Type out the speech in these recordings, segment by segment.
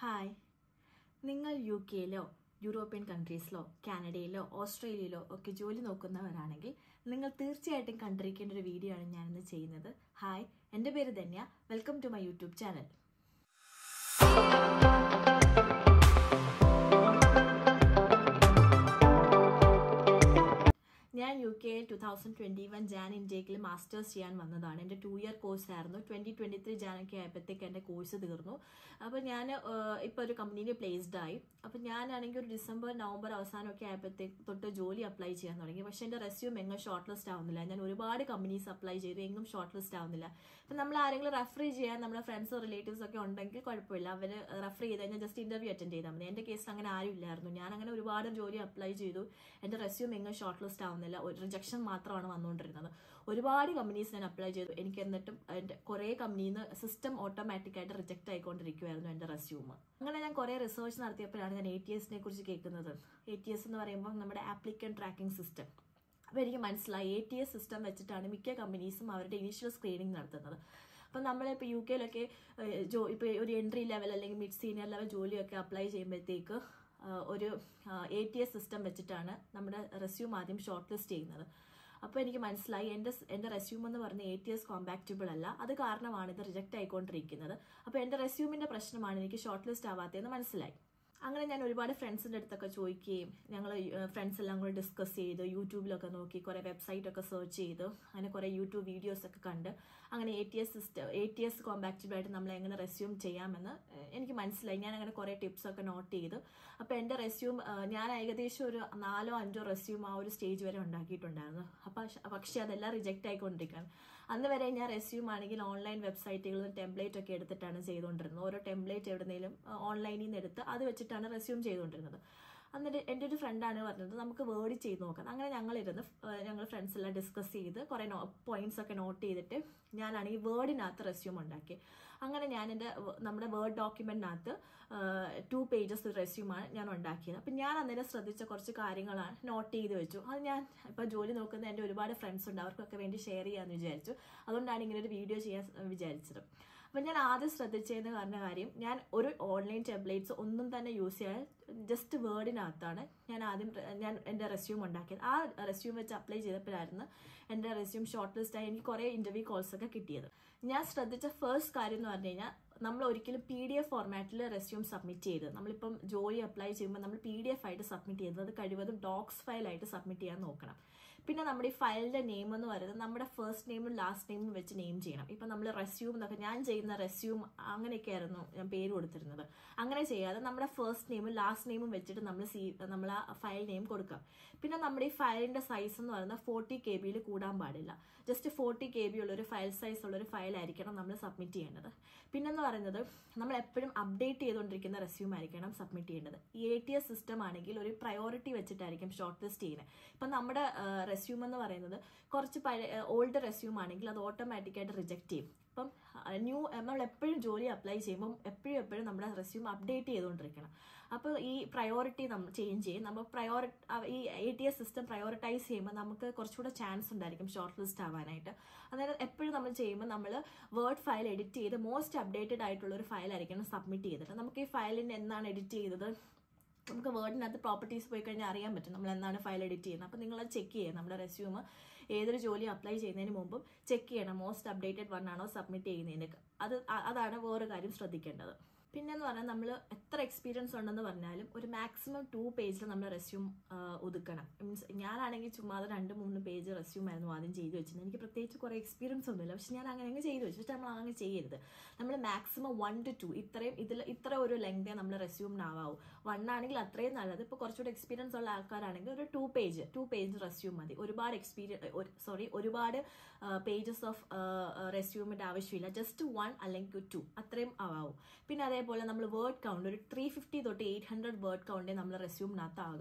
hi നിങ്ങൾ U കെയിലോ European കൺട്രീസിലോ കാനഡയിലോ ഓസ്ട്രേലിയയിലോ ഒക്കെ ജോലി നോക്കുന്നവരാണെങ്കിൽ നിങ്ങൾ തീർച്ചയായിട്ടും കണ്ടിരിക്കേണ്ട ഒരു വീഡിയോ ആണ് ഞാനിന്ന് ചെയ്യുന്നത് ഹായ് എൻ്റെ പേര് Dhanya welcome to my YouTube channel ഞാൻ യു കെയിൽ two thousand twenty one Jan ഇൻടേക്കിൽ മാസ്റ്റേഴ്സ് ചെയ്യാൻ വന്നതാണ് എൻ്റെ ടു ഇയർ കോഴ്സ് ആയിരുന്നു ട്വൻറ്റി ട്വൻറ്റി ത്രീ ജാനൊക്കെ ആയപ്പോഴത്തേക്ക് എൻ്റെ കോഴ്സ് തീർന്നു അപ്പോൾ ഞാൻ ഇപ്പോൾ ഒരു കമ്പനിയിൽ പ്ലേസ്ഡ് ആയി അപ്പോൾ ഞാനാണെങ്കിൽ ഒരു ഡിസംബർ നവംബർ അവസാനമൊക്കെ ആയപ്പോഴത്തേക്ക് തൊട്ട് ജോലി അപ്ലൈ ചെയ്യാൻ തുടങ്ങി പക്ഷേ എൻ്റെ റെസ്യൂം എങ്ങും ഷോർട്ട് ലിസ്റ്റ് ആവുന്നില്ല ഞാൻ ഒരുപാട് കമ്പനീസ് അപ്ലൈ ചെയ്തു എങ്ങും ഷോർട്ട് ലിസ്റ്റ് ആവുന്നില്ല അപ്പം നമ്മൾ ആരെങ്കിലും റെഫർ ചെയ്യാൻ നമ്മുടെ ഫ്രണ്ട്സോ റിലേറ്റീവ്സ് ഒക്കെ ഉണ്ടെങ്കിൽ കുഴപ്പമില്ല അവർ റെഫർ ചെയ്ത് കഴിഞ്ഞാൽ ജസ്റ്റ് ഇൻ്റർവ്യൂ അറ്റൻഡ് ചെയ്താൽ മതി എൻ്റെ കേസിൽ അങ്ങനെ ആരും ഇല്ലായിരുന്നു ഞാൻ അങ്ങനെ ഒരുപാട് ജോലി അപ്ലൈ ചെയ്തു എൻ്റെ റെസ്യൂം എങ്ങും ഷോർട്ട് ലിസ്റ്റ് ആവുന്നില്ല ഒരു റിജക്ഷൻ മാത്രമാണ് വന്നുകൊണ്ടിരുന്നത് ഒരുപാട് കമ്പനീസ് ഞാൻ അപ്ലൈ ചെയ്തു എനിക്ക് എന്നിട്ടും എൻ്റെ കുറേ കമ്പനിയിൽ നിന്ന് സിസ്റ്റം ഓട്ടോമാറ്റിക്കായിട്ട് റിജക്റ്റ് ആയിക്കൊണ്ടിരിക്കുമായിരുന്നു എൻ്റെ റെസ്യൂം അങ്ങനെ ഞാൻ കുറേ റിസർച്ച് നടത്തിയപ്പോഴാണ് ഞാൻ എ ടി എസിനെ കുറിച്ച് കേൾക്കുന്നത് എ ടി എസ് എന്ന് പറയുമ്പോൾ നമ്മുടെ ആപ്ലിക്കൻ ട്രാക്കിംഗ് സിസ്റ്റം അപ്പോൾ എനിക്ക് മനസ്സിലായി എ ടി എസ് സിസ്റ്റം വെച്ചിട്ടാണ് മിക്ക കമ്പനീസും അവരുടെ ഇനീഷ്യൽ സ്ക്രീനിങ് നടത്തുന്നത് അപ്പം നമ്മളിപ്പോൾ യു കെയിലൊക്കെ ജോ ഇപ്പോൾ ഒരു എൻട്രി ലെവൽ അല്ലെങ്കിൽ മിഡ് സീനിയർ ലെവൽ ജോലിയൊക്കെ അപ്ലൈ ചെയ്യുമ്പോഴത്തേക്ക് ഒരു എ ടി എസ് സിസ്റ്റം വെച്ചിട്ടാണ് നമ്മുടെ റെസ്യൂം ആദ്യം ഷോർട്ട് ലിസ്റ്റ് ചെയ്യുന്നത് അപ്പോൾ എനിക്ക് മനസ്സിലായി എൻ്റെ എൻ്റെ റെസ്യൂം എന്ന് പറഞ്ഞ എ ടി എസ് കോമ്പാക്റ്റബിൾ അല്ല അത് കാരണമാണ് ഇത് റിജക്റ്റ് ആയിക്കൊണ്ടിരിക്കുന്നത് അപ്പോൾ എൻ്റെ റെസ്യൂമിൻ്റെ പ്രശ്നമാണ് എനിക്ക് ഷോർട്ട് ലിസ്റ്റ് ആവാത്തതെന്ന് മനസ്സിലായി അങ്ങനെ ഞാൻ ഒരുപാട് ഫ്രണ്ട്സിൻ്റെ അടുത്തൊക്കെ ചോദിക്കുകയും ഞങ്ങൾ ഫ്രണ്ട്സ് എല്ലാം കൂടെ ഡിസ്കസ് ചെയ്ത് യൂട്യൂബിലൊക്കെ നോക്കി കുറേ വെബ്സൈറ്റൊക്കെ സെർച്ച് ചെയ്ത് അങ്ങനെ കുറേ യൂട്യൂബ് വീഡിയോസ് ഒക്കെ കണ്ട് അങ്ങനെ A T S system A T S കോമ്പാക്റ്റബിളായിട്ട് നമ്മൾ എങ്ങനെ റെസ്യൂം ചെയ്യാമെന്ന് എനിക്ക് മനസ്സിലായി ഞാൻ അങ്ങനെ കുറേ ടിപ്സൊക്കെ നോട്ട് ചെയ്തു അപ്പോൾ എൻ്റെ റെസ്യൂം ഞാൻ ഏകദേശം ഒരു നാലോ അഞ്ചോ റെസ്യൂം ആ ഒരു സ്റ്റേജ് വരെ ഉണ്ടാക്കിയിട്ടുണ്ടായിരുന്നു അപ്പോൾ പക്ഷേ അതെല്ലാം റിജക്റ്റ് ആയിക്കൊണ്ടിരിക്കുകയാണ് അന്ന് വരെ ഞാൻ റെസ്യൂം ആണെങ്കിൽ ഓൺലൈൻ വെബ്സൈറ്റുകളിൽ നിന്ന് ടെംപ്ലേറ്റ് ഒക്കെ എടുത്തിട്ടാണ് ചെയ്തുകൊണ്ടിരുന്നത് ഓരോ ടെംപ്ലേറ്റ് എവിടെന്നെങ്കിലും ഓൺലൈനിൽ നിന്ന് എടുത്ത് അത് വെച്ചിട്ടാണ് റെസ്യൂം ചെയ്തുകൊണ്ടിരുന്നത് എന്നിട്ട് എൻ്റെ ഒരു ഫ്രണ്ടാണ് പറഞ്ഞത് നമുക്ക് വേർഡ് ചെയ്ത് നോക്കാം അങ്ങനെ ഞങ്ങളിരുന്ന് ഞങ്ങൾ ഫ്രണ്ട്സ് എല്ലാം ഡിസ്കസ് ചെയ്ത് കുറേ നോ പോയിന്റ്സ് ഒക്കെ നോട്ട് ചെയ്തിട്ട് ഞാനാണെങ്കിൽ വേർഡിനകത്ത് റെസ്യൂം ഉണ്ടാക്കി അങ്ങനെ ഞാൻ എൻ്റെ നമ്മുടെ വേർഡ് ഡോക്യുമെൻറ്റിനകത്ത് ടു പേജസ് റെസ്യൂമാണ് ഞാൻ ഉണ്ടാക്കിയത് അപ്പം ഞാൻ അന്നേരം ശ്രദ്ധിച്ച കുറച്ച് കാര്യങ്ങളാണ് നോട്ട് ചെയ്ത് വെച്ചു അത് ഞാൻ ഇപ്പോൾ ജോലി നോക്കുന്ന എൻ്റെ ഒരുപാട് ഫ്രണ്ട്സ് ഉണ്ട് അവർക്കൊക്കെ വേണ്ടി ഷെയർ ചെയ്യാമെന്ന് വിചാരിച്ചു അതുകൊണ്ടാണ് ഇങ്ങനെ ഒരു വീഡിയോ ചെയ്യാൻ വിചാരിച്ചത് അപ്പം ഞാൻ ആദ്യം ശ്രദ്ധിച്ചതെന്ന് പറഞ്ഞ കാര്യം ഞാൻ ഒരു ഓൺലൈൻ ടെംപ്ലേറ്റ്സ് ഒന്നും തന്നെ യൂസ് ചെയ്യാൻ ജസ്റ്റ് വേർഡിനകത്താണ് ഞാൻ ആദ്യം ഞാൻ എൻ്റെ റെസ്യൂം ഉണ്ടാക്കിയത് ആ റെസ്യൂം വെച്ച് അപ്ലൈ ചെയ്തപ്പോഴായിരുന്നു എൻ്റെ റെസ്യൂം ഷോർട്ട് ലിസ്റ്റായി എനിക്ക് കുറേ ഇൻ്റർവ്യൂ കോൾസ് ഒക്കെ കിട്ടിയത് ഞാൻ ശ്രദ്ധിച്ച ഫസ്റ്റ് കാര്യം എന്ന് പറഞ്ഞു കഴിഞ്ഞാൽ നമ്മൾ ഒരിക്കലും പി ഡി എഫ് ഫോർമാറ്റിൽ റെസ്യൂം സബ്മിറ്റ് ചെയ്ത് നമ്മളിപ്പം ജോലി അപ്ലൈ ചെയ്യുമ്പോൾ നമ്മൾ പി ഡി എഫ് ആയിട്ട് സബ്മിറ്റ് ചെയ്തത് അത് കഴിവതും ഡോക്സ് ഫയലായിട്ട് സബ്മിറ്റ് ചെയ്യാൻ നോക്കണം പിന്നെ നമ്മുടെ ഈ ഫയലിൻ്റെ നെയിം എന്ന് പറയുന്നത് നമ്മുടെ ഫസ്റ്റ് നെയിമും ലാസ്റ്റ് നെയിമും വെച്ച് നെയിം ചെയ്യണം ഇപ്പം നമ്മൾ റെസ്യൂം എന്നൊക്കെ ഞാൻ ചെയ്യുന്ന റെസ്യൂം അങ്ങനെയൊക്കെ ആയിരുന്നു ഞാൻ പേര് കൊടുത്തിരുന്നത് അങ്ങനെ ചെയ്യാതെ നമ്മുടെ ഫസ്റ്റ് നെയിമും ലാസ്റ്റ് നെയിമും വെച്ചിട്ട് നമ്മൾ സി നമ്മൾ ആ ഫയൽ നെയിം കൊടുക്കാം പിന്നെ നമ്മുടെ ഈ ഫയലിൻ്റെ സൈസ് എന്ന് പറയുന്നത് ഫോർട്ടി കെ ബിയിൽ കൂടാൻ പാടില്ല ജസ്റ്റ് ഫോർട്ടി കെ ബി ഉള്ളൊരു ഫയൽ സൈസ് ഉള്ളൊരു ഫയലായിരിക്കണം നമ്മൾ സബ്മിറ്റ് ചെയ്യേണ്ടത് പിന്നെന്ന് പറയുന്നത് നമ്മൾ എപ്പോഴും അപ്ഡേറ്റ് ചെയ്തുകൊണ്ടിരിക്കുന്ന റെസ്യൂം ആയിരിക്കണം സബ്മിറ്റ് ചെയ്യേണ്ടത് ഈ എ ടി എസ് സിസ്റ്റം ആണെങ്കിൽ ഒരു പ്രയോറിറ്റി വെച്ചിട്ടായിരിക്കും ഷോർട്ട് ലിസ്റ്റ് ചെയ്യുന്നത് ഇപ്പം നമ്മുടെ റെസ്യൂം എന്ന് പറയുന്നത് കുറച്ച് പഴയ ഓൾഡ് റെസ്യൂം ആണെങ്കിൽ അത് ഓട്ടോമാറ്റിക്കായിട്ട് റിജക്റ്റ് ചെയ്യും ഇപ്പം ന്യൂ നമ്മൾ എപ്പോഴും ജോലി അപ്ലൈ ചെയ്യുമ്പം എപ്പോഴും എപ്പോഴും നമ്മുടെ റെസ്യൂം അപ്ഡേറ്റ് ചെയ്തുകൊണ്ടിരിക്കണം അപ്പോൾ ഈ പ്രയോറിറ്റി നമ്മൾ ചേഞ്ച് ചെയ്യും നമ്മൾ പ്രയോറി ഈ A T S system prioritise ചെയ്യുമ്പോൾ നമുക്ക് കുറച്ചുകൂടെ ചാൻസ് ഉണ്ടായിരിക്കും ഷോർട്ട് ലിസ്റ്റ് ആവാനായിട്ട് അതായത് എപ്പോഴും നമ്മൾ ചെയ്യുമ്പോൾ നമ്മൾ വേർഡ് ഫയൽ എഡിറ്റ് ചെയ്ത് മോസ്റ്റ് അപ്ഡേറ്റഡ് ആയിട്ടുള്ള ഒരു ഫയലായിരിക്കണം സബ്മിറ്റ് ചെയ്തിട്ട് നമുക്ക് ഈ ഫയലിന് എന്നാണ് എഡിറ്റ് ചെയ്തത് നമുക്ക് വേർഡിനകത്ത് പ്രോപ്പർട്ടീസ് പോയി കഴിഞ്ഞാൽ അറിയാൻ പറ്റും നമ്മൾ എന്താണ് ഫയൽ എഡിറ്റ് ചെയ്യുന്നത് അപ്പോൾ നിങ്ങളത് ചെക്ക് ചെയ്യുക നമ്മുടെ റെസ്യൂം ഏതൊരു ജോലി അപ്ലൈ ചെയ്യുന്നതിന് മുമ്പും ചെക്ക് ചെയ്യണം മോസ്റ്റ് അപ്ഡേറ്റഡ് വൺ ആണോ സബ്മിറ്റ് ചെയ്യുന്നതിന് അത് അതാണ് വേറെ കാര്യം ശ്രദ്ധിക്കേണ്ടത് പിന്നെന്ന് പറഞ്ഞാൽ നമ്മൾ എത്ര എക്സ്പീരിയൻസ് ഉണ്ടെന്ന് പറഞ്ഞാലും ഒരു മാക്സിമം ടു പേജിൽ നമ്മൾ റെസ്യൂം ഒതുക്കണം മീൻസ് ഞാനാണെങ്കിൽ ചുമ്മാ രണ്ട് മൂന്ന് പേജ് റെസ്യൂം ആയിരുന്നു ആദ്യം ചെയ്തു വെച്ചത് എനിക്ക് പ്രത്യേകിച്ച് കുറേ എക്സ്പീരിയൻസ് ഒന്നുമില്ല പക്ഷെ ഞാൻ അങ്ങനെ അങ്ങ് ചെയ്തു വെച്ചു പക്ഷെ നമ്മൾ അങ്ങനെ ചെയ്യരുത് നമ്മൾ മാക്സിമം വൺ ടു ടു ഇത്രയും ഇതിൽ ഇത്ര ഒരു ലെങ്തേ നമ്മൾ റെസ്യൂമിനാവാവൂ വൺ ആണെങ്കിൽ അത്രയും നല്ലത് ഇപ്പോൾ കുറച്ചുകൂടി എക്സ്പീരിയൻസ് ഉള്ള ആൾക്കാരാണെങ്കിൽ ഒരു two page two page resume മതി ഒരുപാട് എക്സ്പീരിയൻസ് സോറി ഒരുപാട് പേജസ് ഓഫ് റെസ്യൂമിൻ്റെ ആവശ്യമില്ല ജസ്റ്റ് വൺ അല്ലെങ്കിൽ ടു അത്രയും ആവാവും പിന്നെ അതേപോലെ നമ്മൾ വേർഡ് കൗണ്ട് ഒരു ത്രീ ഫിഫ്റ്റി തൊട്ട് എയ്റ്റ് ഹൺഡ്രഡ് വേർഡ് കൗണ്ടേ നമ്മൾ റെസ്യൂമിനകത്ത് ആകാവും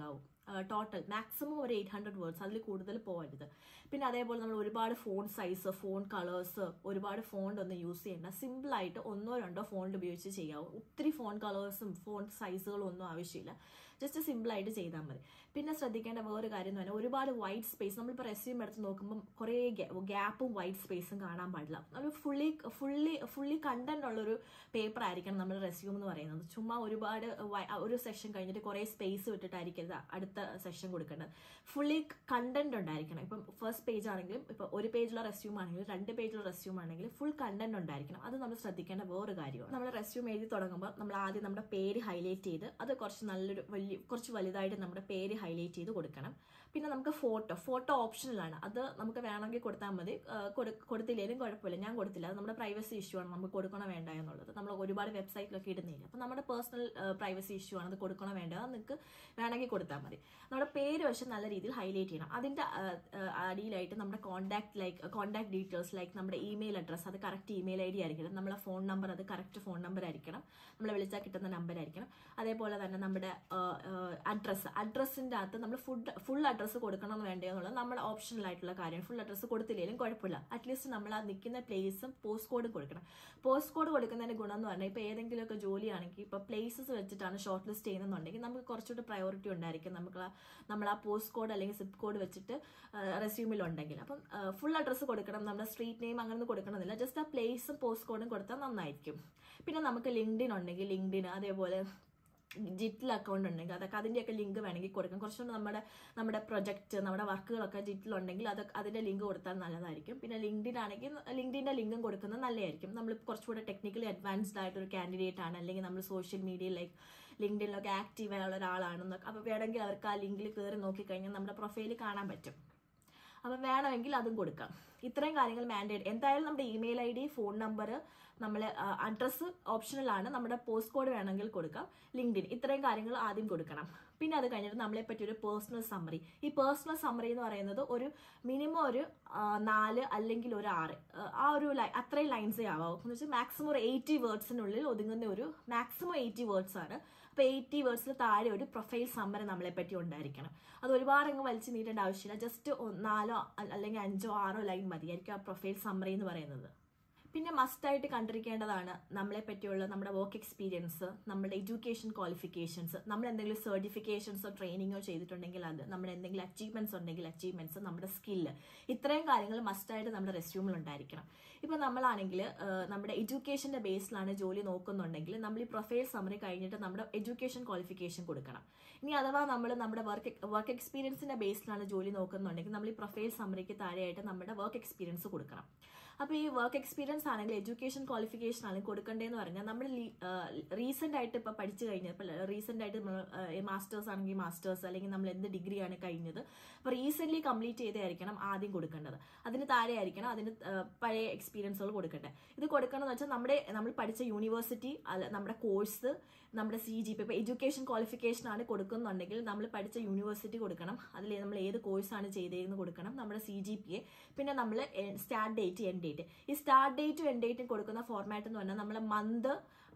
ടോട്ടൽ മാക്സിമം ഒരു എയ്റ്റ് ഹൺഡ്രഡ് വേർഡ്സ് അതിൽ കൂടുതൽ പോകരുത് പിന്നെ അതേപോലെ നമ്മൾ ഒരുപാട് ഫോൺ സൈസ് ഫോൺ കളേഴ്സ് ഒരുപാട് ഫോണ്ട് ഒന്നും യൂസ് ചെയ്യേണ്ട സിമ്പിളായിട്ട് ഒന്നോ രണ്ടോ ഫോണിൽ ഉപയോഗിച്ച് ചെയ്യാവും ഒത്തിരി ഫോൺ കളേഴ്സും ഫോൺ സൈസുകളും ഒന്നും ആവശ്യമില്ല ജസ്റ്റ് സിമ്പിളായിട്ട് ചെയ്താൽ മതി പിന്നെ ശ്രദ്ധിക്കേണ്ട വേറൊരു കാര്യം എന്ന് പറഞ്ഞാൽ ഒരുപാട് വൈറ്റ് സ്പേസ് നമ്മളിപ്പോൾ റെസ്യൂം എടുത്ത് നോക്കുമ്പോൾ കുറേ ഗ്യാപ്പും വൈറ്റ് സ്പേസും കാണാൻ പാടില്ല നമ്മൾ ഫുള്ളി ഫുള്ളി ഫുള്ളി കണ്ടന്റ് ഉള്ളൊരു പേപ്പർ ആയിരിക്കണം നമ്മുടെ റെസ്യൂം എന്ന് പറയുന്നത് ചുമ്മാ ഒരുപാട് വൈ- ഒരു സെഷൻ കഴിഞ്ഞിട്ട് കുറേ സ്പേസ് വിട്ടിട്ടായിരിക്കരുത് അടുത്ത സെഷൻ കൊടുക്കേണ്ടത് ഫുള്ളി കണ്ടന്റ് ഉണ്ടായിരിക്കണം ഇപ്പം ഫസ്റ്റ് പേജ് ആണെങ്കിലും ഇപ്പം ഒരു പേജിലുള്ള റെസ്യൂം ആണെങ്കിലും രണ്ട് പേജിലുള്ള റെസ്യൂം ആണെങ്കിലും ഫുൾ കണ്ടന്റ് ഉണ്ടായിരിക്കണം അത് നമ്മൾ ശ്രദ്ധിക്കേണ്ട വേറൊരു കാര്യമാണ് നമ്മൾ റെസ്യൂം എഴുതി തുടങ്ങുമ്പോൾ നമ്മൾ ആദ്യം നമ്മുടെ പേര് ഹൈലൈറ്റ് ചെയ്ത് അത് കുറച്ച് നല്ലൊരു വലിയ കുറച്ച് വലുതായിട്ട് നമ്മുടെ പേര് ഹൈലൈറ്റ് ചെയ്ത് കൊടുക്കണം പിന്നെ നമുക്ക് ഫോട്ടോ ഫോട്ടോ ഓപ്ഷനിലാണ് അത് നമുക്ക് വേണമെങ്കിൽ കൊടുത്താൽ മതി ആ, കൊടു- കൊടുത്തില്ലെങ്കിലും കുഴപ്പമില്ല ഞാൻ കൊടുത്തില്ല അത് നമ്മുടെ പ്രൈവസി ഇഷ്യൂ ആണ് നമുക്ക് കൊടുക്കണോ വേണ്ട എന്നുള്ളത് നമ്മൾ ഒരുപാട് വെബ്സൈറ്റിലൊക്കെ ഇടുന്നില്ല അപ്പം നമ്മുടെ പേഴ്സണൽ പ്രൈവസി ഇഷ്യൂ ആണ് അത് കൊടുക്കണോ വേണ്ട അത് നിങ്ങൾക്ക് വേണമെങ്കിൽ കൊടുത്താൽ മതി നമ്മുടെ പേര് പക്ഷെ നല്ല രീതിയിൽ ഹൈലൈറ്റ് ചെയ്യണം അതിൻ്റെ ആ, ആ, അടിയിലായിട്ട് നമ്മുടെ contact like contact details like നമ്മുടെ ഇമെയിൽ അഡ്രസ്സ് അത് കറക്റ്റ് ഇമെയിൽ ഐ ഡി ആയിരിക്കണം നമ്മളെ ഫോൺ നമ്പർ അത് കറക്റ്റ് ഫോൺ നമ്പർ ആയിരിക്കണം നമ്മളെ വിളിച്ചാൽ കിട്ടുന്ന നമ്പർ ആയിരിക്കണം അതേപോലെ തന്നെ നമ്മുടെ അഡ്രസ്സ് അഡ്രസ്സിൻ്റെ അകത്ത് നമ്മൾ ഫുഡ് ഫുൾ അഡ്രസ്സ് കൊടുക്കണം എന്ന് വേണ്ടേ എന്നുള്ളത് നമ്മുടെ ഓപ്ഷണൽ ആയിട്ടുള്ള കാര്യം ഫുൾ അഡ്രസ്സ് കൊടുത്തില്ലെങ്കിലും കുഴപ്പമില്ല അറ്റ്ലീസ്റ്റ് നമ്മൾ ആ നിൽക്കുന്ന പ്ലേസും പോസ്റ്റ് കോഡും കൊടുക്കണം പോസ്റ്റ് കോഡ് കൊടുക്കുന്നതിന്റെ ഗുണം എന്ന് പറഞ്ഞാൽ ഇപ്പോൾ ഏതെങ്കിലുമൊക്കെ ജോലിയാണെങ്കിൽ ഇപ്പോൾ പ്ലേസസ് വെച്ചിട്ടാണ് ഷോർട്ട് ലിസ്റ്റ് ചെയ്യുന്നുണ്ടെങ്കിൽ നമുക്ക് കുറച്ചുകൂടി പ്രയോറിറ്റി ഉണ്ടായിരിക്കും നമുക്ക് ആ- നമ്മൾ ആ പോസ്റ്റ് കോഡ് അല്ലെങ്കിൽ സിപ്പ് കോഡ് വെച്ചിട്ട് റെസ്യൂമിൽ ഉണ്ടെങ്കിൽ അപ്പം ഫുൾ അഡ്രസ്സ് കൊടുക്കണം നമ്മുടെ സ്ട്രീറ്റ് നെയിം അങ്ങനെ ഒന്നും കൊടുക്കണമെന്നില്ല ജസ്റ്റ് ആ പ്ലേസും പോസ്റ്റ് കോഡും കൊടുത്താൽ നന്നായിരിക്കും പിന്നെ നമുക്ക് ലിങ്ക്ഡിൻ ഉണ്ടെങ്കിൽ ലിങ്ക്ഡിൻ അതേപോലെ ജിറ്റിൽ അക്കൗണ്ട് ഉണ്ടെങ്കിൽ അതൊക്കെ അതിൻ്റെയൊക്കെ ലിങ്ക് വേണമെങ്കിൽ കൊടുക്കാം കുറച്ചുകൂടി നമ്മുടെ നമ്മുടെ പ്രൊജക്റ്റ് നമ്മുടെ വർക്കുകളൊക്കെ ജിറ്റിലുണ്ടെങ്കിൽ അത് അതിൻ്റെ ലിങ്ക് കൊടുത്താൽ നല്ലതായിരിക്കും പിന്നെ ലിങ്ക്ഡിൻ ആണെങ്കിൽ ലിങ്ക്ഡിൻ്റെ ലിങ്കും കൊടുക്കുന്നത് നല്ലതായിരിക്കും നമ്മൾ കുറച്ചുകൂടെ ടെക്നിക്കലി അഡ്വാൻസ്ഡ് ആയിട്ടൊരു കാൻഡിഡേറ്റ് ആണ് അല്ലെങ്കിൽ നമ്മൾ സോഷ്യൽ മീഡിയ ലൈക്ക് ലിങ്ക്ഡിനിലൊക്കെ ആക്റ്റീവ് ആയുള്ള ഒരാളാണെന്നൊക്കെ അപ്പോൾ വേണമെങ്കിൽ അവർക്ക് ആ ലിങ്കിൽ കയറി നോക്കിക്കഴിഞ്ഞാൽ നമ്മുടെ പ്രൊഫൈൽ കാണാൻ പറ്റും അപ്പം വേണമെങ്കിൽ അതും കൊടുക്കാം ഇത്രയും കാര്യങ്ങൾ മാൻഡേറ്റ് എന്തായാലും നമ്മുടെ email I D phone number നമ്മൾ അഡ്രസ്സ് ഓപ്ഷണലാണ് നമ്മുടെ പോസ്റ്റ് കോഡ് വേണമെങ്കിൽ കൊടുക്കാം ലിങ്ക്ഡിൻ ഇത്രയും കാര്യങ്ങൾ ആദ്യം കൊടുക്കണം പിന്നെ അത് കഴിഞ്ഞിട്ട് നമ്മളെ പറ്റി ഒരു പേഴ്സണൽ സമ്മറി ഈ പേഴ്സണൽ സമ്മറി എന്ന് പറയുന്നത് ഒരു മിനിമം ഒരു ആ, നാല് അല്ലെങ്കിൽ ഒരു ആറ് ആ, ആ ഒരു ലൈ അത്രയും ലൈൻസേ ആവാവും എന്ന് വെച്ചാൽ മാക്സിമം ഒരു എയ്റ്റി വേർഡ്സിനുള്ളിൽ ഒതുങ്ങുന്ന ഒരു മാക്സിമം എയ്റ്റി വേർഡ്സ് ആണ് അപ്പോൾ എയ്റ്റി വേർഡ്സിൽ താഴെ ഒരു പ്രൊഫൈൽ സമ്മറി നമ്മളെ പറ്റി ഉണ്ടായിരിക്കണം അത് ഒരുപാട് അങ്ങ് വലിച്ചു നീട്ടേണ്ട ആവശ്യമില്ല ജസ്റ്റ് നാലോ അ- അല്ലെങ്കിൽ അഞ്ചോ ആറോ ലൈൻ മതിയായിരിക്കും ആ പ്രൊഫൈൽ സമ്മറി എന്ന് പറയുന്നത് പിന്നെ മസ്റ്റായിട്ട് കണ്ടിരിക്കേണ്ടതാണ് നമ്മളെ പറ്റിയുള്ള നമ്മുടെ വർക്ക് എക്സ്പീരിയൻസ് നമ്മുടെ എഡ്യൂക്കേഷൻ ക്വാളിഫിക്കേഷൻസ് നമ്മൾ എന്തെങ്കിലും സർട്ടിഫിക്കേഷൻസോ ട്രെയിനിങ്ങോ ചെയ്തിട്ടുണ്ടെങ്കിൽ അത് നമ്മുടെ എന്തെങ്കിലും അച്ചീവ്മെന്റ്സ് ഉണ്ടെങ്കിൽ അച്ചീവ്മെന്റ്സ് നമ്മുടെ സ്കില്ല് ഇത്രയും കാര്യങ്ങൾ മസ്റ്റായിട്ട് നമ്മുടെ റെസ്യൂമിൽ ഉണ്ടായിരിക്കണം ഇപ്പം നമ്മളാണെങ്കിൽ നമ്മുടെ എഡ്യൂക്കേഷൻ്റെ ബേസിലാണ് ജോലി നോക്കുന്നുണ്ടെങ്കിൽ നമ്മൾ ഈ പ്രൊഫൈൽ സമ്മറി കഴിഞ്ഞിട്ട് നമ്മുടെ എഡ്യൂക്കേഷൻ ക്വാളിഫിക്കേഷൻ കൊടുക്കണം ഇനി അഥവാ നമ്മൾ നമ്മുടെ വർക്ക് വർക്ക് എക്സ്പീരിയൻസിൻ്റെ ബേസിലാണ് ജോലി നോക്കുന്നുണ്ടെങ്കിൽ നമ്മൾ ഈ പ്രൊഫൈൽ സമ്മറിക്ക് താഴെയായിട്ട് നമ്മുടെ വർക്ക് എക്സ്പീരിയൻസ് കൊടുക്കണം അപ്പോൾ ഈ വർക്ക് എക്സ്പീരിയൻസ് ആണെങ്കിൽ എഡ്യൂക്കേഷൻ ക്വാളിഫിക്കേഷൻ ആണെങ്കിൽ കൊടുക്കേണ്ടതെന്ന് പറഞ്ഞാൽ നമ്മൾ റീസെൻ്റ് ആയിട്ട് ഇപ്പോൾ പഠിച്ചു കഴിഞ്ഞത് ഇപ്പോൾ റീസെൻ്റ് ആയിട്ട് നമ്മൾ മാസ്റ്റേഴ്സ് ആണെങ്കിൽ മാസ്റ്റേഴ്സ് അല്ലെങ്കിൽ നമ്മൾ എന്ത് ഡിഗ്രിയാണ് കഴിഞ്ഞത് അപ്പോൾ റീസെൻ്റ്ലി കംപ്ലീറ്റ് ചെയ്തായിരിക്കണം ആദ്യം കൊടുക്കേണ്ടത് അതിന് താഴെ ആയിരിക്കണം അതിന് ആ, പഴയ എക്സ്പീരിയൻസുകൾ കൊടുക്കേണ്ടത് ഇത് കൊടുക്കണമെന്ന് വെച്ചാൽ നമ്മുടെ നമ്മൾ പഠിച്ച യൂണിവേഴ്സിറ്റി അല്ല നമ്മുടെ കോഴ്സ് നമ്മുടെ സി ജി പി ഇപ്പോൾ എഡ്യൂക്കേഷൻ ക്വാളിഫിക്കേഷൻ ആണ് കൊടുക്കുന്നുണ്ടെങ്കിൽ നമ്മൾ പഠിച്ച യൂണിവേഴ്സിറ്റി കൊടുക്കണം അതിൽ നമ്മൾ ഏത് കോഴ്സാണ് ചെയ്തതെന്ന് കൊടുക്കണം നമ്മുടെ സി ജി പി എ പിന്നെ നമ്മൾ സ്റ്റാർട്ട് ഡേറ്റ് എൻഡ് ഡേറ്റ് ഈ സ്റ്റാർട്ട് ഡേറ്റും എൻഡ് ഡേറ്റും കൊടുക്കുന്ന ഫോർമാറ്റ് എന്ന് പറഞ്ഞാൽ നമ്മൾ മന്ത്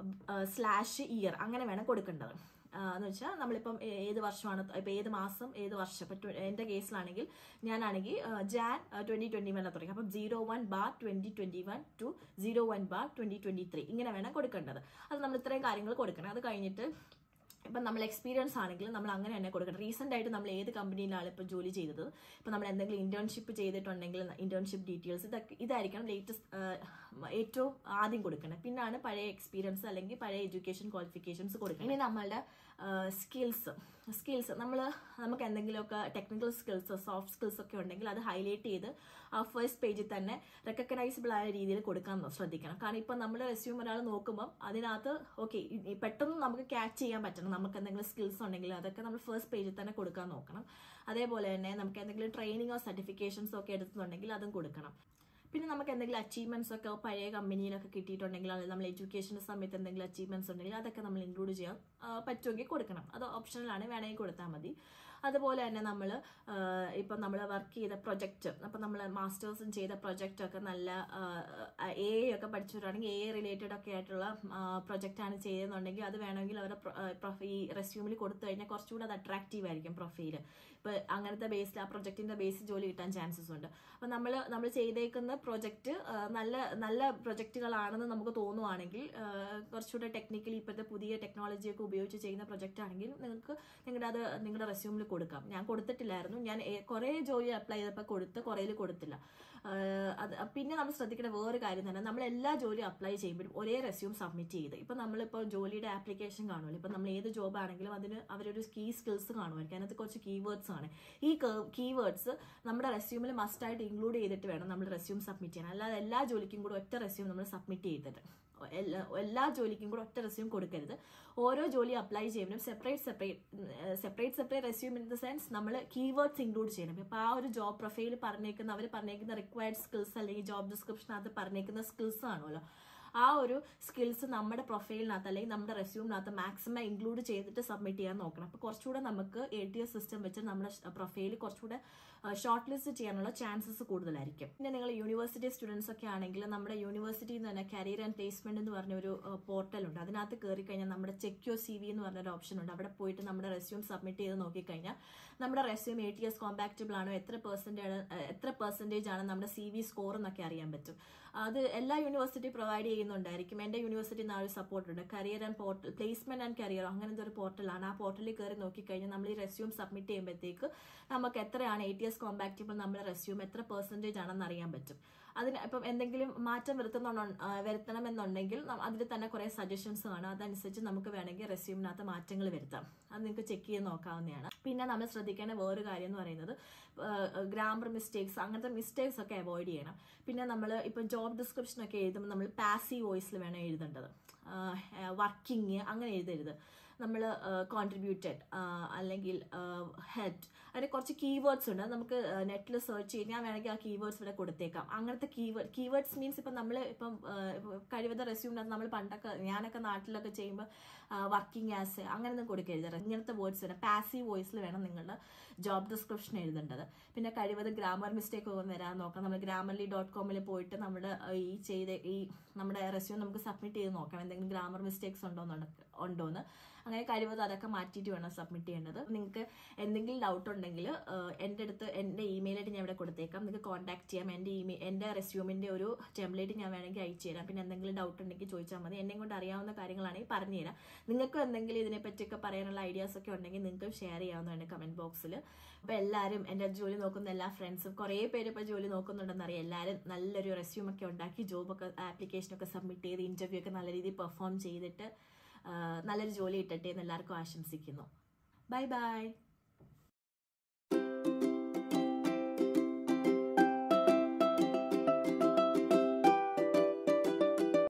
സ്ലാഷ് ഇയർ അങ്ങനെ വേണം കൊടുക്കേണ്ടത് ആ, എന്ന് വെച്ചാൽ നമ്മളിപ്പം ഏ- ഏത് വർഷമാണ് ഇപ്പം ഏത് മാസം ഏത് വർഷം ഇപ്പം ട്വ- എൻ്റെ കേസിലാണെങ്കിൽ ഞാനാണെങ്കിൽ ആ, ജാൻ ട്വൻറ്റി ട്വൻറ്റി വൺ തുടങ്ങി അപ്പം zero one bar twenty twenty one two zero one bar twenty twenty three ഇങ്ങനെ വേണം കൊടുക്കേണ്ടത് അത് നമ്മൾ ഇത്രയും കാര്യങ്ങൾ കൊടുക്കണം അത് കഴിഞ്ഞിട്ട് ഇപ്പം നമ്മൾ എക്സ്പീരിയൻസ് ആണെങ്കിൽ നമ്മൾ അങ്ങനെ തന്നെ കൊടുക്കണം റീസെൻ്റ് ആയിട്ട് നമ്മൾ ഏത് കമ്പനിയിലാണ് ഇപ്പോൾ ജോലി ചെയ്തത് ഇപ്പം നമ്മൾ എന്തെങ്കിലും ഇന്റേൺഷിപ്പ് ചെയ്തിട്ടുണ്ടെങ്കിൽ ഇന്റേൺഷിപ്പ് ഡീറ്റെയിൽസ് ഇതൊക്കെ ഇതായിരിക്കണം ലേറ്റസ്റ്റ് ഏറ്റവും ആദ്യം കൊടുക്കണം പിന്നാണ് പഴയ എക്സ്പീരിയൻസ് അല്ലെങ്കിൽ പഴയ എഡ്യൂക്കേഷൻ ക്വാളിഫിക്കേഷൻസ് കൊടുക്കണം ഇനി നമ്മളുടെ സ്കിൽസ് സ്കിൽസ് നമ്മൾ നമുക്ക് എന്തെങ്കിലുമൊക്കെ ടെക്നിക്കൽ സ്കിൽസ് സോഫ്റ്റ് സ്കിൽസ് ഒക്കെ ഉണ്ടെങ്കിൽ അത് ഹൈലൈറ്റ് ചെയ്ത് ആ ഫസ്റ്റ് പേജിൽ തന്നെ റെക്കഗ്നൈസബിൾ ആയ രീതിയിൽ കൊടുക്കാൻ ശ്രദ്ധിക്കണം കാരണം ഇപ്പം നമ്മൾ റെസ്യൂം ഒരാൾ നോക്കുമ്പോൾ അതിനകത്ത് ഓക്കെ പെട്ടെന്ന് നമുക്ക് ക്യാച്ച് ചെയ്യാൻ പറ്റണം നമുക്ക് എന്തെങ്കിലും സ്കിൽസ് ഉണ്ടെങ്കിൽ അതൊക്കെ നമ്മൾ ഫസ്റ്റ് പേജിൽ തന്നെ കൊടുക്കാൻ നോക്കണം അതേപോലെ തന്നെ നമുക്ക് എന്തെങ്കിലും ട്രെയിനിങ്ങോ സർട്ടിഫിക്കേഷൻസോ ഒക്കെ എടുക്കുന്നുണ്ടെങ്കിൽ അതും കൊടുക്കണം പിന്നെ നമുക്ക് എന്തെങ്കിലും അച്ചീവ്മെന്റ്സ് ഒക്കെ പഴയ കമ്പനിയിലൊക്കെ കിട്ടിയിട്ടുണ്ടെങ്കിൽ അല്ലെങ്കിൽ നമ്മൾ എഡ്യൂക്കേഷൻ്റെ സമയത്ത് എന്തെങ്കിലും അച്ചീവ്മെന്റ്സ് ഉണ്ടെങ്കിൽ അതൊക്കെ നമ്മൾ ഇൻക്ലൂഡ് ചെയ്യാൻ ആ, പറ്റുമെങ്കിൽ കൊടുക്കണം അത് ഓപ്ഷണലാണ് വേണമെങ്കിൽ കൊടുത്താൽ മതി അതുപോലെ തന്നെ നമ്മൾ ഇപ്പം നമ്മൾ വർക്ക് ചെയ്ത പ്രൊജക്റ്റ് അപ്പം നമ്മൾ മാസ്റ്റേഴ്സും ചെയ്ത പ്രൊജക്റ്റ് ഒക്കെ നല്ല എ ഒക്കെ പഠിച്ചവരാണെങ്കിൽ എ റിലേറ്റഡ് ഒക്കെ ആയിട്ടുള്ള പ്രൊജക്റ്റാണ് ചെയ്യുന്നുണ്ടെങ്കിൽ അത് വേണമെങ്കിൽ അവരുടെ pro- ആ, prof- ഈ റെസ്യൂമിൽ കൊടുത്തു കഴിഞ്ഞാൽ കുറച്ചുകൂടെ അത് അട്രാക്റ്റീവ് ആയിരിക്കും പ്രൊഫൈൽ ഇപ്പം അങ്ങനത്തെ ബേസിൽ ആ പ്രൊജക്റ്റിന്റെ ബേസിൽ ജോലി കിട്ടാൻ ചാൻസസ് ഉണ്ട് അപ്പം നമ്മൾ നമ്മൾ ചെയ്തേക്കുന്ന പ്രൊജക്റ്റ് നല്ല നല്ല പ്രൊജക്റ്റുകളാണെന്ന് നമുക്ക് തോന്നുവാണെങ്കിൽ ആ, കുറച്ചുകൂടെ ടെക്നിക്കലി ഇപ്പോഴത്തെ പുതിയ ടെക്നോളജിയൊക്കെ ഉപയോഗിച്ച് ചെയ്യുന്ന പ്രൊജക്റ്റ് ആണെങ്കിൽ നിങ്ങൾക്ക് നിങ്ങളുടെ അത് നിങ്ങളുടെ റെസ്യൂമിൽ കൊടുക്കാം ഞാൻ കൊടുത്തിട്ടില്ലായിരുന്നു ഞാൻ ഏ- കുറേ ജോലി അപ്ലൈ ചെയ്തപ്പോൾ കൊടുത്ത് കുറേയിൽ കൊടുത്തില്ല ആ, അത് പിന്നെ നമ്മൾ ശ്രദ്ധിക്കേണ്ട വേറൊരു കാര്യം തന്നെ നമ്മൾ എല്ലാ ജോലിയും അപ്ലൈ ചെയ്യുമ്പോഴും ഒരേ റെസ്യൂം സബ്മിറ്റ് ചെയ്ത് ഇപ്പം നമ്മളിപ്പോൾ ജോലിയുടെ ആപ്ലിക്കേഷൻ കാണുമല്ലോ ഇപ്പം നമ്മൾ ഏത് ജോബ് ആണെങ്കിലും അതിന് അവരൊരു കീ സ്കിൽസ് കാണുമായിരിക്കും അതിനകത്ത് കുറച്ച് കീവേഡ്സ് ആണ് ഈ കീവേഡ്സ് നമ്മുടെ റെസ്യൂമിൽ മസ്റ്റായിട്ട് ഇൻക്ലൂഡ് ചെയ്തിട്ട് വേണം നമ്മൾ റെസ്യൂം സബ്മിറ്റ് ചെയ്യാൻ അല്ലാതെ എല്ലാ ജോലിക്കും കൂടെ ഒറ്റ റെസ്യൂം നമ്മൾ സബ്മിറ്റ് ചെയ്തിട്ട് എല്ലാ എല്ലാ ജോലിക്കും കൂടെ ഒറ്റ റെസ്യൂം കൊടുക്കരുത് ഓരോ ജോലി അപ്ലൈ ചെയ്യുമ്പോഴും separate separate separate separate resume in the sense നമ്മൾ കീവേഡ്സ് ഇൻക്ലൂഡ് ചെയ്യണം ഇപ്പോൾ ആ ഒരു ജോബ് പ്രൊഫൈൽ പറഞ്ഞേക്കുന്ന അവർ പറഞ്ഞേക്കുന്ന റിക്വയർഡ് സ്കിൽസ് അല്ലെങ്കിൽ ജോബ് ഡിസ്ക്രിപ്ഷനകത്ത് പറഞ്ഞേക്കുന്ന സ്കിൽസ് കാണുമല്ലോ ആ ഒരു സ്കിൽസ് നമ്മുടെ പ്രൊഫൈലിനകത്ത് അല്ലെങ്കിൽ നമ്മുടെ റെസ്യൂമിനകത്ത് മാക്സിമം ഇൻക്ലൂഡ് ചെയ്തിട്ട് സബ്മിറ്റ് ചെയ്യാൻ നോക്കണം അപ്പോൾ കുറച്ചുകൂടെ നമുക്ക് എ ടി എസ് സിസ്റ്റം വെച്ച് നമ്മുടെ പ്രൊഫൈൽ കുറച്ചുകൂടെ ഷോർട്ട് ലിസ്റ്റ് ചെയ്യാനുള്ള ചാൻസസ് കൂടുതലായിരിക്കും പിന്നെ നിങ്ങൾ യൂണിവേഴ്സിറ്റി സ്റ്റുഡൻസ് ഒക്കെ ആണെങ്കിൽ നമ്മുടെ യൂണിവേഴ്സിറ്റിയിൽ നിന്ന് തന്നെ കരിയർ ആൻഡ് പ്ലേസ്മെന്റ് എന്ന് പറഞ്ഞ ഒരു പോർട്ടൽ ഉണ്ട് അതിനകത്ത് കയറി കഴിഞ്ഞാൽ നമ്മുടെ ചെക്യോ സി വി എന്ന് പറഞ്ഞ ഒരു ഓപ്ഷൻ ഉണ്ട് അവിടെ പോയിട്ട് നമ്മുടെ റെസ്യൂം സബ്മിറ്റ് ചെയ്ത് നോക്കിക്കഴിഞ്ഞാൽ നമ്മുടെ resume A T S compatible ആണോ എത്ര പെർസെൻറ്റേജ് എത്ര പെർസെൻറ്റേജ് ആണ് നമ്മുടെ സി വി സ്കോർ എന്നൊക്കെ അറിയാൻ പറ്റും അത് എല്ലാ യൂണിവേഴ്സിറ്റി പ്രൊവൈഡ് ചെയ്യുന്നുണ്ടായിരിക്കും എൻ്റെ യൂണിവേഴ്സിറ്റി നിന്ന് ആ ഒരു സപ്പോർട്ട് ഉണ്ട് career and portal placement and career അങ്ങനത്തെ ഒരു പോർട്ടലാണ് ആ പോർട്ടലിൽ കയറി നോക്കിക്കഴിഞ്ഞാൽ നമ്മൾ ഈ റെസ്യൂം സബ്മിറ്റ് ചെയ്യുമ്പോഴത്തേക്ക് നമുക്ക് എത്രയാണ് എ ടി എസ് കോമ്പാക്റ്റബിൾ നമ്മുടെ റെസ്യൂം എത്ര പെർസെൻറ്റേജ് ആണെന്ന് അറിയാൻ പറ്റും അതിന് ഇപ്പം എന്തെങ്കിലും മാറ്റം വരുത്തുന്നുണ്ടോ വരുത്തണമെന്നുണ്ടെങ്കിൽ നം- അതിൽ തന്നെ കുറേ സജഷൻസ് കാണും അതനുസരിച്ച് നമുക്ക് വേണമെങ്കിൽ റെസ്യൂമിനകത്ത് മാറ്റങ്ങൾ വരുത്താം അത് നിങ്ങൾക്ക് ചെക്ക് ചെയ്ത് നോക്കാവുന്നതാണ് പിന്നെ നമ്മൾ ശ്രദ്ധിക്കേണ്ട വേറൊരു കാര്യം എന്ന് പറയുന്നത് ഗ്രാമർ മിസ്റ്റേക്സ് അങ്ങനത്തെ മിസ്റ്റേക്സ് ഒക്കെ അവോയ്ഡ് ചെയ്യണം പിന്നെ നമ്മൾ ഇപ്പം ജോബ് ഡിസ്ക്രിപ്ഷൻ ഒക്കെ എഴുതുമ്പോൾ നമ്മൾ പാസീവ് വോയിസിൽ വേണം എഴുതേണ്ടത് വർക്കിംഗ് അങ്ങനെ എഴുതരുത് നമ്മൾ കോൺട്രിബ്യൂട്ടഡ് അല്ലെങ്കിൽ ഹെഡ് അതിന് കുറച്ച് കീവേഡ്സ് ഉണ്ട് അത് നമുക്ക് നെറ്റിൽ സെർച്ച് ചെയ്ത് ഞാൻ വേണമെങ്കിൽ ആ കീവേഡ്സ് ഇവിടെ കൊടുത്തേക്കാം അങ്ങനത്തെ കീവേഡ് കീവേഡ്സ് മീൻസ് ഇപ്പം നമ്മൾ ഇപ്പം ആ, ഇപ്പം കഴിവത റെസ്യൂമിനകത്ത് നമ്മൾ പണ്ടൊക്കെ ഞാനൊക്കെ നാട്ടിലൊക്കെ ചെയ്യുമ്പോൾ വർക്കിംഗ് ആസ് അങ്ങനെയൊന്നും കൊടുക്കരുത് ഇങ്ങനത്തെ വേർഡ്സ് വേണം പാസീവ് വോയിസിൽ വേണം നിങ്ങളുടെ ജോബ് ഡിസ്ക്രിപ്ഷൻ എഴുതേണ്ടത് പിന്നെ കഴിവത് ഗ്രാമർ മിസ്റ്റേക്ക് ഒന്നും വരാൻ നോക്കാം നമ്മൾ ഗ്രാമർലി ഡോട്ട് കോമിൽ പോയിട്ട് നമ്മുടെ ആ, ഈ ചെയ്ത ഈ നമ്മുടെ റെസ്യൂം നമുക്ക് സബ്മിറ്റ് ചെയ്ത് നോക്കാം എന്തെങ്കിലും ഗ്രാമർ മിസ്റ്റേക്സ് ഉണ്ടോന്ന് ഉണ്ടോന്ന് അങ്ങനെ കഴിവത് അതൊക്കെ മാറ്റിയിട്ട് വേണം സബ്മിറ്റ് ചെയ്യേണ്ടത് നിങ്ങൾക്ക് എന്തെങ്കിലും ഡൗട്ട് ഉണ്ടെങ്കിൽ എൻ്റെ അടുത്ത് എൻ്റെ ഇമെയിൽ ആയിട്ട് ഞാൻ ഇവിടെ കൊടുത്തേക്കാം നിങ്ങൾക്ക് കോൺടാക്ട് ചെയ്യാം എൻ്റെ ഇമെയിൽ എൻ്റെ റെസ്യൂമിൻ്റെ ഒരു ടെംപ്ലേറ്റ് ഞാൻ വേണമെങ്കിൽ അയച്ചു തരാം പിന്നെ എന്തെങ്കിലും ഡൗട്ട് ഉണ്ടെങ്കിൽ ചോദിച്ചാൽ മതി എന്നെ കൊണ്ട് അറിയാവുന്ന കാര്യങ്ങളാണെങ്കിൽ പറഞ്ഞുതരാം നിങ്ങൾക്കും എന്തെങ്കിലും ഇതിനെപ്പറ്റിയൊക്കെ പറയാനുള്ള ഐഡിയാസ് ഒക്കെ ഉണ്ടെങ്കിൽ നിങ്ങൾക്ക് ഷെയർ ചെയ്യാവുന്നതാണ് കമൻറ്റ് ബോക്സിൽ അപ്പോൾ എല്ലാവരും എൻ്റെ ജോലി നോക്കുന്ന എല്ലാ ഫ്രണ്ട്സും കുറേ പേര് ഇപ്പോൾ ജോലി നോക്കുന്നുണ്ടെന്ന് അറിയാം എല്ലാവരും നല്ലൊരു റെസ്യൂം ഒക്കെ ഉണ്ടാക്കി ജോബൊക്കെ ആപ്ലിക്കേഷനൊക്കെ സബ്മിറ്റ് ചെയ്ത് ഇൻ്റർവ്യൂ ഒക്കെ നല്ല രീതിയിൽ പെർഫോം ചെയ്തിട്ട് ആ, നല്ലൊരു ജോലി കിട്ടട്ടെ എന്ന് എല്ലാവർക്കും ആശംസിക്കുന്നു ബൈ ബൈ